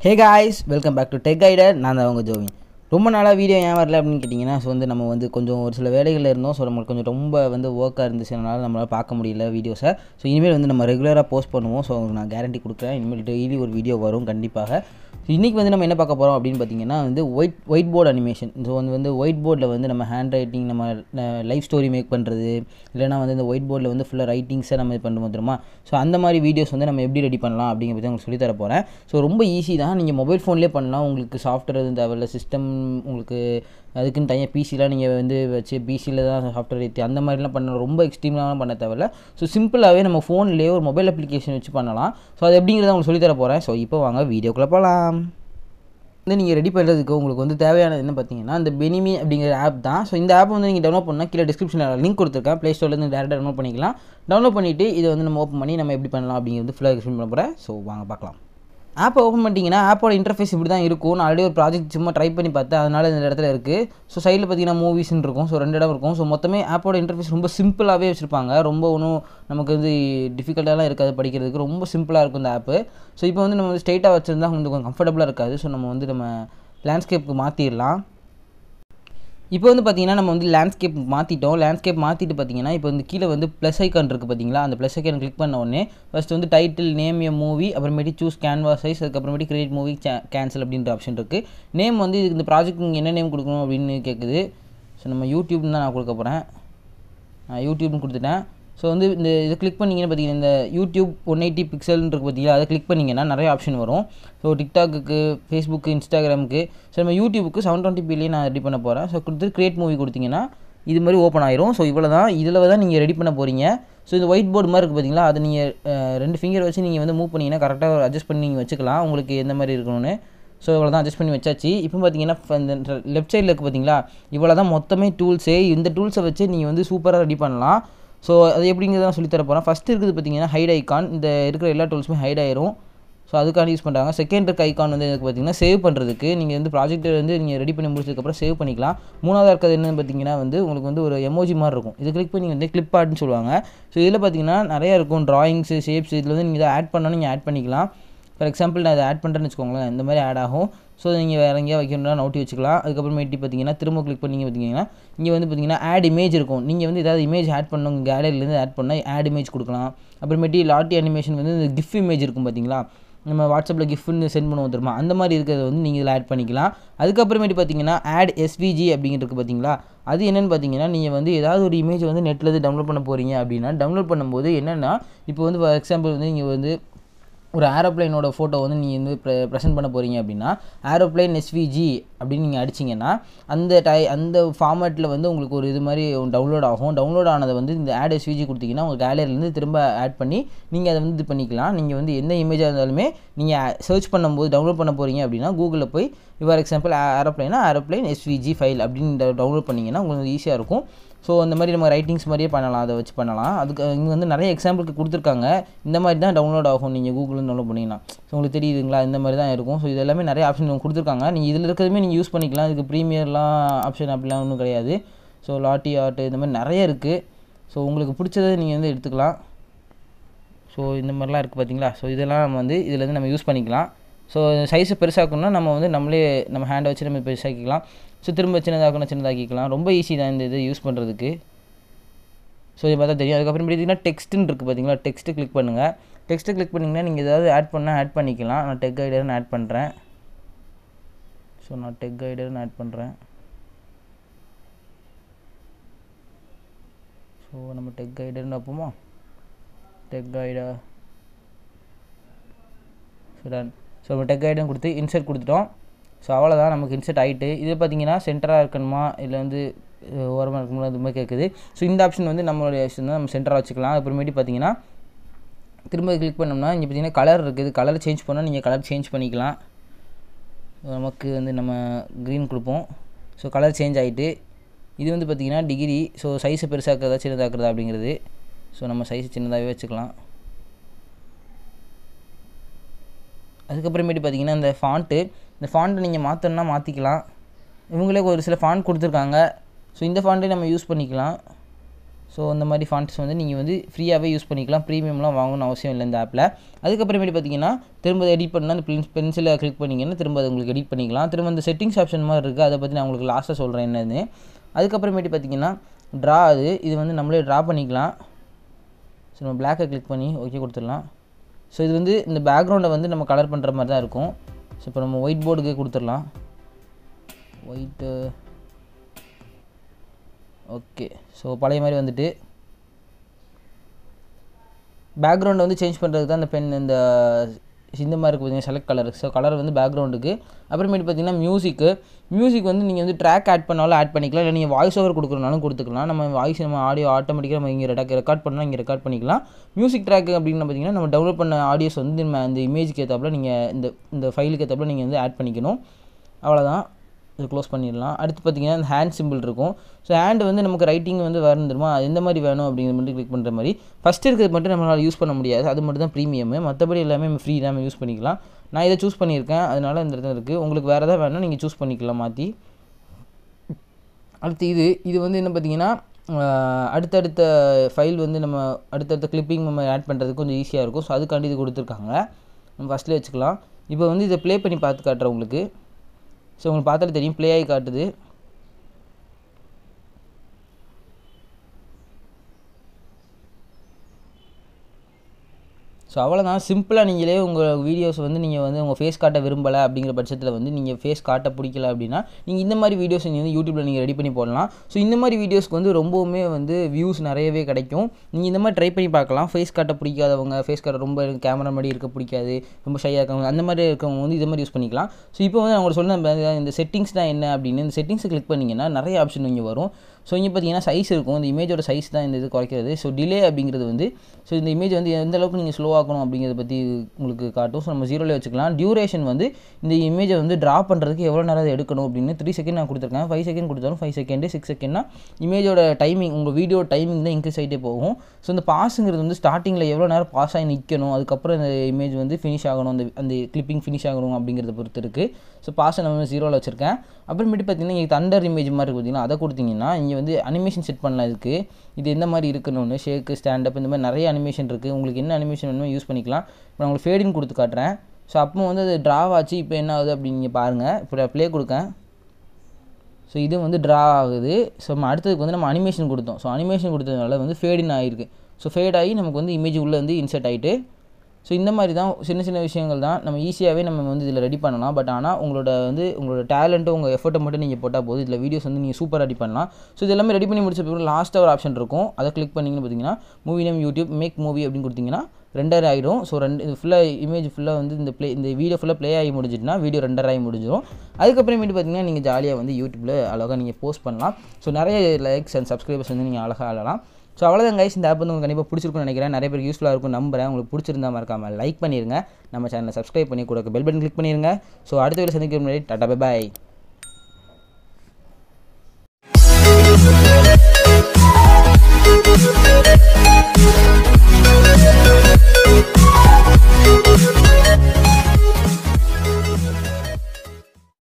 hey guys welcome back to tech guider நான் தான் உங்கள் ஜோவி ரொம்ப நாளாக வீடியோ ஏன் வரல அப்படின்னு கேட்டிங்கன்னா ஸோ வந்து நம்ம வந்து கொஞ்சம் ஒரு சில வேலைகளில் இருந்தோம் ஸோ நம்மளுக்கு கொஞ்சம் ரொம்ப வந்து ஒர்க்காக இருந்துச்சுனால நம்மளால் பார்க்க முடியல வீடியோஸை ஸோ இனிமேல் வந்து நம்ம ரெகுலராக போஸ்ட் பண்ணுவோம் ஸோ நான் கேரண்டி கொடுக்குறேன் இனிமேல் டெய்லி ஒரு வீடியோ வரும் கண்டிப்பாக ஸோ இன்றைக்கி வந்து நம்ம என்ன பார்க்க போகிறோம் அப்படின்னு பார்த்தீங்கன்னா வந்து white white board animation so வந்து வந்து ஒயிட் போர்டில் வந்து நம்ம ஹேண்ட் ரைட்டிங் நம்ம லைஃப் ஸ்டோரி மேக் பண்ணுறது இல்லைனா வந்து இந்த ஒயிட் போர்டில் வந்து ஃபுல்லாக ரைட்டிங்ஸை நம்ம இது பண்ணுவோம் தெரியுமா ஸோ அந்த மாதிரி வீடியோஸ் வந்து நம்ம எப்படி ரெடி பண்ணலாம் அப்படிங்கிற பற்றி உங்களுக்கு சொல்லித்தர போகிறேன் ஸோ ரொம்ப ஈஸி தான் நீங்கள் மொபைல் ஃபோன்லேயே பண்ணலாம் உங்களுக்கு சாஃப்ட்வேர் எதுவும் தேவையில்ல சிஸ்டம் உங்களுக்கு அதுக்குன்னு தனியாக பிசிலாம் நீங்கள் வந்து வச்சு பிசியில் தான் சாஃப்ட்வேர் ஏற்றி அந்த மாதிரிலாம் பண்ண ரொம்ப எக்ஸ்ட்ரீம்லாம் பண்ண தேவையில்ல ஸோ சிம்பிளாகவே நம்ம ஃபோன்லேயே ஒரு மொபைல் அப்ளிகேஷன் வச்சு பண்ணலாம் ஸோ அது எப்படிங்கிறத உங்களுக்கு சொல்லித்தர போகிறேன் ஸோ இப்போ வாங்க வீடியோக்குள்ளே போகலாம் வந்து நீங்கள் ரெடி பண்ணுறதுக்கு உங்களுக்கு வந்து தேவையானது என்ன பார்த்தீங்கன்னா இந்த பெனிமி அப்படிங்கிற ஆப் தான் ஸோ இந்த ஆப் வந்து நீங்கள் டவுன்லோட் பண்ணால் கீழே டிஸ்கிரிப்ஷனில் லிங்க் கொடுத்துருக்கேன் ப்ளே ஸ்டோர்லேருந்து டேரெக்டாக டவுன்லோட் பண்ணிக்கலாம் டவுன்லோட் பண்ணிவிட்டு இதை வந்து நம்ம ஓப்பன் பண்ணி நம்ம எப்படி பண்ணலாம் அப்படிங்கிறது ஃபுல்லாக எக்ஸ்பிளைன் பண்ண போகிறேன் ஸோ வாங்க பார்க்கலாம் ஆப்பை ஓப்பன் பண்ணிட்டீங்கன்னா ஆப்போட இன்டர்ஃபேஸ் இப்படி தான் இருக்கும் நான் ஆல்ரெடி ஒரு ப்ராஜெக்ட் சும்மா ட்ரை பண்ணி பார்த்தேன் அதனால் இந்த இடத்துல இருக்குது ஸோ சைடில் பார்த்தீங்கன்னா மூவிஸ்னு இருக்கும் ஸோ ரெண்டு இடம் இருக்கும் ஸோ மொத்தமே ஆப்போட இன்டர்ஃபேஸ் ரொம்ப சிம்பிளாகவே வச்சுருப்பாங்க ரொம்ப ஒன்றும் நமக்கு வந்து டிஃபிகல்ட்டாலாம் இருக்காது படிக்கிறதுக்கு ரொம்ப சிம்பிளாக இருக்கும் இந்த ஆப்பு ஸோ இப்போ வந்து நம்ம வந்து ஸ்ட்ரெயிட்டாக வச்சுருந்தா கொஞ்சம் கொஞ்சம் கம்ஃபர்டபுளாக இருக்காது ஸோ நம்ம வந்து நம்ம லேண்ட்ஸ்கேப்புக்கு மாற்றிடலாம் இப்போ வந்து பார்த்தீங்கன்னா நம்ம வந்து லேண்ட்ஸ்கேப் மாற்றிட்டோம் லேண்ட்ஸ்கேப் மாற்றிட்டு பார்த்தீங்கன்னா இப்போ வந்து கீழே வந்து ப்ளஸ் ஐக்கான் இருக்குது பார்த்தீங்களா அந்த ப்ளஸ் ஐக்கான் கிளிக் பண்ண உடனே ஃபஸ்ட் வந்து டைட்டில் நேம் எ மூவி அப்புறமேட்டு சூஸ் கேன்வா சைஸ் அதுக்கப்புறமேட்டு கிரியேட் மூவி கேன்சல் அப்படின்ற ஆப்ஷன் இருக்குது நேம் வந்து இதுக்கு இந்த ப்ராஜெக்ட் நீங்கள் என்ன நேம் கொடுக்கணும் அப்படின்னு கேட்குது ஸோ நம்ம யூடியூப்னு தான் நான் கொடுக்க போகிறேன் நான் யூடியூப்னு கொடுத்துட்டேன் ஸோ வந்து இந்த இதை கிளிக் பண்ணிங்கன்னா பார்த்தீங்கன்னா இந்த யூடியூப் ஒன் எயிட்டி பிக்சல்னு இருக்கு பார்த்தீங்களா அதை கிளிக் பண்ணிங்கன்னா நிறைய ஆப்ஷன் வரும் ஸோ டிக்டாக்கு ஃபேஸ்புக்கு இன்ஸ்டாகிராமுக்கு ஸோ நம்ம யூடியூபுக்கு செவன் டுவெண்ட்டி பிலேயே நான் ரெடி பண்ண போகிறேன் ஸோ கொடுத்து கிரியேட் மூவி கொடுத்தீங்கன்னா இது மாதிரி ஓப்பன் ஆயிரும் ஸோ இவ்வளோ தான் இதில் தான் நீங்கள் ரெடி பண்ண போகிறீங்க ஸோ இந்த ஒயிட் போர்டு மாதிரி இருக்குது பார்த்தீங்களா அதை நீங்கள் ரெண்டு ஃபிங்கர் வச்சு நீங்கள் வந்து மூவ் பண்ணிங்கன்னா கரெக்டாக அட்ஜஸ்ட் பண்ணி நீங்கள் வச்சுக்கலாம் உங்களுக்கு எந்த மாதிரி இருக்கணும்னு ஸோ இவ்வளோ தான் அட்ஜஸ்ட் பண்ணி வச்சாச்சு இப்போ பார்த்தீங்கன்னா இந்த லெஃப்ட் சைடில் இருக்குது பார்த்தீங்களா இவ்வளோ தான் மொத்தமே டூல்ஸே இந்த டூல்ஸை வச்சு நீங்கள் வந்து சூப்பராக ரெடி பண்ணலாம் ஸோ அது எப்படிங்கிறத நான் சொல்லித்தர போகிறேன் ஃபஸ்ட்டு இருக்குது பார்த்தீங்கன்னா ஹைட் ஐக்கான் இந்த இருக்கிற எல்லா டூல்ஸுமே ஹைட் ஆயிரும் ஸோ அதுக்கான யூஸ் பண்ணுறாங்க செகண்ட் இருக்க ஐக்கான் வந்து எனக்கு பார்த்தீங்கன்னா சேவ் பண்ணுறதுக்கு நீங்கள் வந்து ப்ராஜெக்ட் வந்து நீங்கள் ரெடி பண்ணி முடிச்சதுக்கப்புறம் சேவ் பண்ணிக்கலாம் மூணாவதாக இருக்கிறது என்னன்னு பார்த்தீங்கன்னா வந்து உங்களுக்கு வந்து ஒரு எமோஜி மாதிரி இருக்கும் இது கிளிக் பண்ணி வந்து கிளிப் ஆர்ட்னு சொல்லுவாங்க ஸோ இதில் பார்த்தீங்கன்னா நிறையா இருக்கும் ட்ராயிங்ஸு ஷேப்ஸ் இதில் வந்து நீங்கள் இதை ஆட் பண்ணாலும் நீங்கள் ஆட் பண்ணிக்கலாம் ஃபார் எக்ஸாம்பிள் நான் இதை ஆட் பண்ணுறேன்னு வச்சுக்கோங்களேன் இந்த மாதிரி ஆட் ஆகும் ஸோ நீங்கள் வேறு எங்கேயா வைக்கணும்னா நோட்டி வச்சுக்கலாம் அதுக்கப்புறமேட்டு பார்த்தீங்கன்னா திரும்ப கிளிக் பண்ணிங்க பார்த்தீங்கன்னா இங்கே வந்து பார்த்தீங்கன்னா ஆட் இமேஜ் இருக்கும் நீங்கள் வந்து ஏதாவது இமேஜ் ஆட் பண்ணணும் கேலரியிலேருந்து ஆட் பண்ணால் ஆட் இமேஜ் கொடுக்கலாம் அப்புறமேட்டு லாட்டி அனிமேஷன் வந்து இந்த கிஃப்ட் இமேஜ் இருக்கும் பார்த்தீங்களா நம்ம வாட்ஸ்அப்பில் கிஃப்ட்னு சென்ட் பண்ணுவோம் தெரியுமா அந்த மாதிரி இருக்கிறத வந்து நீங்கள் இதில் ஆட் பண்ணிக்கலாம் அதுக்கப்புறமேட்டு பார்த்தீங்கன்னா ஆட் எஸ்விஜி அப்படிங்கிறது பார்த்தீங்களா அது என்னென்னு பார்த்தீங்கன்னா நீங்கள் வந்து ஏதாவது ஒரு இமேஜ் வந்து நெட்டில் டவுன்லோட் பண்ண போகிறீங்க அப்படின்னா டவுன்லோட் பண்ணும்போது என்னென்னா இப்போ வந்து ஃபார் எக்ஸாம்பிள் வந்து நீங்கள் வந்து ஒரு ஏரோப்ளைனோட ஃபோட்டோ வந்து நீங்கள் வந்து ப்ரெ ப்ரெசென்ட் பண்ண போகிறீங்க அப்படின்னா ஏரோப்ளைன் எஸ்விஜி அப்படின்னு நீங்கள் அடிச்சிங்கன்னா அந்த டை அந்த ஃபார்மேட்டில் வந்து உங்களுக்கு ஒரு இது மாதிரி டவுன்லோட் ஆகும் டவுன்லோட் ஆனதை வந்து இந்த ஆட் எஸ்விஜி கொடுத்தீங்கன்னா உங்கள் கேலரிலேருந்து திரும்ப ஆட் பண்ணி நீங்கள் அதை வந்து இது பண்ணிக்கலாம் நீங்கள் வந்து எந்த இமேஜாக இருந்தாலுமே நீங்கள் சர்ச் பண்ணும்போது டவுன்லோட் பண்ண போகிறீங்க அப்படின்னா கூகுளில் போய் ஃபார் எக்ஸாம்பிள் ஏரோப்ளைனா ஏரோப்ளைன் எஸ்விஜி ஃபைல் அப்படின்னு டவுன்லோட் பண்ணிங்கன்னா உங்களுக்கு ஈஸியாக இருக்கும் ஸோ அந்த மாதிரி நம்ம ரைட்டிங்ஸ் மாதிரியே பண்ணலாம் அதை வச்சு பண்ணலாம் அதுக்கு இங்கே வந்து நிறைய எக்ஸாம்பிளுக்கு கொடுத்துருக்காங்க இந்த மாதிரி தான் டவுன்லோட் ஆகும் நீங்கள் கூகுளில் டவுன்லோட் பண்ணிங்கன்னா ஸோ உங்களுக்கு தெரியுதுங்களா இந்த மாதிரி தான் இருக்கும் ஸோ இது எல்லாமே நிறைய ஆப்ஷன் கொடுத்துருக்காங்க நீங்கள் இதில் இருக்கிறதுமே நீங்கள் யூஸ் பண்ணிக்கலாம் இதுக்கு ப்ரீமியர்லாம் ஆப்ஷன் அப்படிலாம் ஒன்றும் கிடையாது ஸோ லாட்டி ஆர்ட் இந்த மாதிரி நிறைய இருக்குது ஸோ உங்களுக்கு பிடிச்சதை நீங்கள் வந்து எடுத்துக்கலாம் ஸோ இந்த மாதிரிலாம் இருக்குது பார்த்தீங்களா ஸோ இதெல்லாம் நம்ம வந்து இதில் வந்து நம்ம யூஸ் பண்ணிக்கலாம் ஸோ சைஸை பெருசாக்கணும்னா நம்ம வந்து நம்மளே நம்ம ஹேண்டை வச்சு நம்ம பெருசாக்கிக்கலாம் ஸோ திரும்ப சின்னதாக்கணும் சின்னதாக்கிக்கலாம் ரொம்ப ஈஸி தான் இந்த இது யூஸ் பண்ணுறதுக்கு ஸோ இது பார்த்தா தெரியும் அதுக்கப்புறம் பார்த்தீங்கன்னா டெக்ஸ்ட்டுன்னு இருக்குது பார்த்தீங்களா டெக்ஸ்ட்டு கிளிக் பண்ணுங்கள் டெக்ஸ்ட்டு கிளிக் பண்ணிங்கன்னா நீங்கள் ஏதாவது ஆட் பண்ணால் ஆட் பண்ணிக்கலாம் நான் டெக் கைடர்னு ஆட் பண்ணுறேன் ஸோ நான் டெக் கைடர்னு ஆட் பண்ணுறேன் ஸோ நம்ம டெக் கைடர்னு வைப்போமா டெக் கைடா ஸோ டன் ஸோ நம்ம டெக் கைடன் கொடுத்து இன்சர்ட் கொடுத்துட்டோம் ஸோ அவ்வளோதான் நமக்கு இன்சர்ட் ஆகிட்டு இது பார்த்தீங்கன்னா சென்டராக இருக்கணுமா இல்லை வந்து ஓரமாக இருக்கணுமா அது மாதிரி கேட்குது ஸோ இந்த ஆப்ஷன் வந்து நம்மளுடைய ஆப்ஷன் தான் நம்ம சென்டராக வச்சுக்கலாம் அப்புறமேட்டு பார்த்தீங்கன்னா திரும்ப கிளிக் பண்ணோம்னா இங்கே பார்த்தீங்கன்னா கலர் இருக்குது கலர் சேஞ்ச் பண்ணால் நீங்கள் கலர் சேஞ்ச் பண்ணிக்கலாம் நமக்கு வந்து நம்ம க்ரீன் கொடுப்போம் ஸோ கலர் சேஞ்ச் ஆகிட்டு இது வந்து பார்த்திங்கன்னா டிகிரி ஸோ சைஸை பெருசாக்கிறதா சின்னதாக்குறதா அப்படிங்கிறது ஸோ நம்ம சைஸ் சின்னதாகவே வச்சுக்கலாம் அதுக்கப்புறமேட்டு பார்த்தீங்கன்னா இந்த ஃபாண்ட்டு இந்த ஃபாண்ட்டை நீங்கள் மாற்றணுன்னா மாற்றிக்கலாம் இவங்களே ஒரு சில ஃபாண்ட் கொடுத்துருக்காங்க ஸோ இந்த ஃபாண்ட்டே நம்ம யூஸ் பண்ணிக்கலாம் ஸோ இந்த மாதிரி ஃபாண்ட்ஸ் வந்து நீங்கள் வந்து ஃப்ரீயாகவே யூஸ் பண்ணிக்கலாம் ப்ரீமியம்லாம் வாங்கணும்னு அவசியம் இல்லை இந்த ஆப்பில் அதுக்கப்புறமேட்டு பார்த்தீங்கன்னா திரும்ப எடிட் பண்ணால் அந்த பென்ஸ் பென்சிலை கிளிக் பண்ணிங்கன்னா திரும்ப அது உங்களுக்கு எடிட் பண்ணிக்கலாம் திரும்ப இந்த செட்டிங்ஸ் ஆப்ஷன் மாதிரி இருக்குது அதை பற்றி நான் உங்களுக்கு லாஸ்ட்டாக சொல்கிறேன் என்னன்னு அதுக்கப்புறமேட்டு பார்த்தீங்கன்னா ட்ரா அது இது வந்து நம்மளே ட்ரா பண்ணிக்கலாம் ஸோ நம்ம பிளாக்கை கிளிக் பண்ணி ஓகே கொடுத்துடலாம் ஸோ இது வந்து இந்த பேக்ரவுண்டை வந்து நம்ம கலர் பண்ணுற மாதிரி தான் இருக்கும் ஸோ இப்போ நம்ம ஒயிட் போர்டுக்கு கொடுத்துடலாம் ஒயிட்டு ஓகே ஸோ பழைய மாதிரி வந்துட்டு பேக்ரவுண்டை வந்து சேஞ்ச் பண்ணுறதுக்கு தான் இந்த பென் இந்த இந்த மாதிரி இருக்குது பார்த்தீங்கன்னா செலக்ட் கலர் ஸோ கலர் வந்து பேக்ரவுண்டுக்கு அப்புறமேட்டு பார்த்தீங்கன்னா மியூசிக்கு மியூசிக் வந்து நீங்கள் வந்து ட்ராக் ஆட் பண்ணாலும் ஆட் பண்ணிக்கலாம் இல்லை நீங்கள் வாய்ஸ் ஓவர் கொடுக்குறனாலும் கொடுத்துக்கலாம் நம்ம வாய்ஸ் நம்ம ஆடியோ ஆட்டோமேட்டிக்காக நம்ம இங்கே ரெக்கார்ட் ரெக்கார்ட் பண்ணால் இங்கே ரெக்கார்ட் பண்ணிக்கலாம் மியூசிக் ட்ராக் அப்படின்னு பார்த்தீங்கன்னா நம்ம டவுன்லோட் பண்ண ஆடியோஸ் வந்து நம்ம அந்த இமேஜுக்கு ஏற்றாப்புல நீங்கள் இந்த இந்த ஃபைலுக்கு ஏற்றாப்புல நீங்கள் வந்து ஆட் பண்ணிக்கணும் அவ்வளோதான் இது க்ளோஸ் பண்ணிடலாம் அடுத்து பார்த்தீங்கன்னா இந்த ஹேண்ட் சிம்பிள் இருக்கும் ஸோ ஹேண்ட் வந்து நமக்கு ரைட்டிங் வந்து வரணும் தெரியுமா அது எந்த மாதிரி வேணும் அப்படிங்கிற மட்டும் கிளிக் பண்ணுற மாதிரி ஃபஸ்ட் இருக்கிறது மட்டும் நம்மளால் யூஸ் பண்ண முடியாது அது மட்டும் தான் ப்ரீமியம் மற்றபடி எல்லாமே நம்ம ஃப்ரீ தான் யூஸ் பண்ணிக்கலாம் நான் இதை சூஸ் பண்ணியிருக்கேன் அதனால் இந்த இடத்துல இருக்குது உங்களுக்கு வேறு எதாவது வேணும் நீங்கள் சூஸ் பண்ணிக்கலாம் மாற்றி அடுத்து இது இது வந்து என்ன பார்த்தீங்கன்னா அடுத்தடுத்த ஃபைல் வந்து நம்ம அடுத்தடுத்த கிளிப்பிங் நம்ம ஆட் பண்ணுறதுக்கு கொஞ்சம் ஈஸியாக இருக்கும் ஸோ அதுக்காண்டி இது கொடுத்துருக்காங்க நம்ம ஃபஸ்ட்லேயே வச்சுக்கலாம் இப்போ வந்து இதை ப்ளே பண்ணி பார்த்து காட்டுறேன் உங்களுக்கு ஸோ உங்களுக்கு பார்த்தாலே தெரியும் ப்ளே ஆகி காட்டுது ஸோ அவ்வளோதான் சிம்பிளாக நீங்களே உங்கள் வீடியோஸ் வந்து நீங்கள் வந்து உங்கள் ஃபேஸ் காட்ட விரும்பலை அப்படிங்கிற பட்சத்தில் வந்து நீங்கள் ஃபேஸ் காட்ட பிடிக்கல அப்படின்னா நீங்கள் இந்த மாதிரி வீடியோஸ் நீங்கள் வந்து யூடியூப்பில் நீங்கள் ரெடி பண்ணி போடலாம் ஸோ இந்த மாதிரி வீடியோஸ்க்கு வந்து ரொம்பவுமே வந்து வியூஸ் நிறையவே கிடைக்கும் நீங்கள் இந்த மாதிரி ட்ரை பண்ணி பார்க்கலாம் ஃபேஸ் காட்ட பிடிக்காதவங்க ஃபேஸ் காட்ட ரொம்ப கேமரா மாதிரி இருக்க பிடிக்காது ரொம்ப ஷையாக இருக்கவங்க அந்த மாதிரி இருக்கவங்க வந்து இதை மாதிரி யூஸ் பண்ணிக்கலாம் ஸோ இப்போ வந்து நான் உங்களுக்கு சொன்ன இந்த செட்டிங்ஸ் தான் என்ன அப்படின்னு இந்த செட்டிங்ஸை கிளிக் பண்ணிங்கன்னா நிறைய ஆப்ஷன் இங்கே வரும் ஸோ இங்கே பார்த்தீங்கன்னா சைஸ் இருக்கும் இந்த இமேஜோட சைஸ் தான் இந்த இது குறைக்கிறது ஸோ டிலே அப்படிங்கிறது வந்து ஸோ இந்த இமேஜ் வந்து எந்த அளவுக்கு நீங்கள் ஸ்லோவாக்கணும் அப்படிங்கிறத பற்றி உங்களுக்கு காட்டும் ஸோ நம்ம ஜீரோவில் வச்சுக்கலாம் டியூரேஷன் வந்து இந்த இமேஜை வந்து ட்ரா பண்ணுறதுக்கு எவ்வளோ நேரம் எடுக்கணும் அப்படின்னு த்ரீ செகண்ட் நான் கொடுத்துருக்கேன் ஃபைவ் செகண்ட் கொடுத்தாலும் ஃபைவ் செகண்டு சிக்ஸ் செகண்ட்னா இமேஜோட டைமிங் உங்கள் வீடியோ டைமிங் தான் இன்க்ரீஸ் ஆகிட்டே போகும் ஸோ இந்த பாஸுங்கிறது வந்து ஸ்டார்டிங்கில் எவ்வளோ நேரம் பாஸ் ஆகி நிற்கணும் அதுக்கப்புறம் இந்த இமேஜ் வந்து ஃபினிஷ் ஆகணும் அந்த அந்த கிளிப்பிங் ஃபினிஷ் ஆகணும் அப்படிங்கிறத பொறுத்து இருக்குது ஸோ பாஸை நம்ம ஜீரோவில் வச்சுருக்கேன் அப்புறமேட்டு பார்த்தீங்கன்னா இங்கே தண்டர் இமேஜ் மாதிரி இருக்குது பார்த்தீங்கன்னா அதை கொடுத்தீங்கன்னா இங்கே வந்து அனிமேஷன் செட் பண்ணலாம் இதுக்கு இது எந்த மாதிரி இருக்கணும்னு ஷேக்கு ஸ்டாண்டப் இந்த மாதிரி நிறைய அனிமேஷன் இருக்குது உங்களுக்கு என்ன அனிமேஷன் வேணுமோ யூஸ் பண்ணிக்கலாம் இப்போ நான் உங்களுக்கு ஃபேடின் கொடுத்து காட்டுறேன் ஸோ அப்போ வந்து அது ட்ராவ் ஆச்சு இப்போ என்ன ஆகுது அப்படின்னு நீங்கள் பாருங்கள் இப்போ ப்ளே கொடுக்கேன் ஸோ இது வந்து ட்ரா ஆகுது ஸோ நம்ம அடுத்ததுக்கு வந்து நம்ம அனிமேஷன் கொடுத்தோம் ஸோ அனிமேஷன் கொடுத்ததுனால வந்து ஃபேடின் ஆகிருக்கு ஸோ ஃபேட் ஆகி நமக்கு வந்து இமேஜ் உள்ளே வந்து இன்செர்ட் ஆகிட்டு ஸோ இந்த மாதிரி தான் சின்ன சின்ன விஷயங்கள் தான் நம்ம ஈஸியாகவே நம்ம வந்து இதில் ரெடி பண்ணலாம் பட் ஆனால் உங்களோட வந்து உங்களோட டேலண்ட்டு உங்கள் எஃபர்ட்டை மட்டும் நீங்கள் போட்டால் போதும் இதில் வீடியோஸ் வந்து நீங்கள் சூப்பராக ரெடி பண்ணலாம் ஸோ இது எல்லாமே ரெடி பண்ணி முடிச்ச பிறகு லாஸ்ட்டாக ஒரு ஆப்ஷன் இருக்கும் அதை கிளிக் பண்ணிங்கன்னு பார்த்தீங்கன்னா movie name YouTube make movie அப்படின்னு கொடுத்தீங்கன்னா ரெண்டர் ஆகிடும் ஸோ ரெண்டு இது ஃபுல்லாக இமேஜ் ஃபுல்லாக வந்து இந்த ப்ளே இந்த வீடியோ ஃபுல்லாக ப்ளே ஆகி முடிஞ்சிட்டுனா வீடியோ ரெண்டர் ஆகி முடிஞ்சிடும் அதுக்கப்புறமேட்டு பார்த்தீங்கன்னா நீங்கள் ஜாலியாக வந்து யூடியூப்பில் அழகாக நீங்கள் போஸ்ட் பண்ணலாம் ஸோ நிறைய லைக்ஸ் அண்ட் சப்ஸ்கிரைபர்ஸ் வந்து நீங்கள் அழகாக ஆளலாம் ஸோ அவ்வளோதான் கைஸ் இந்த ஆப் வந்து உங்களுக்கு கண்டிப்பாக பிடிச்சிருக்கும்னு நினைக்கிறேன் நிறைய பேருக்கு யூஸ்ஃபுல்லாக இருக்கும் நம்புறேன் உங்களுக்கு பிடிச்சிருந்தா மறக்காமல் லைக் பண்ணிடுங்க நம்ம சேனலை சப்ஸ்கிரைப் பண்ணி கூட பெல் பட்டன் கிளிக் பண்ணிடுங்க ஸோ அடுத்த வீடியோ சந்திக்கிற முன்னாடி டாட்டா பை பாய்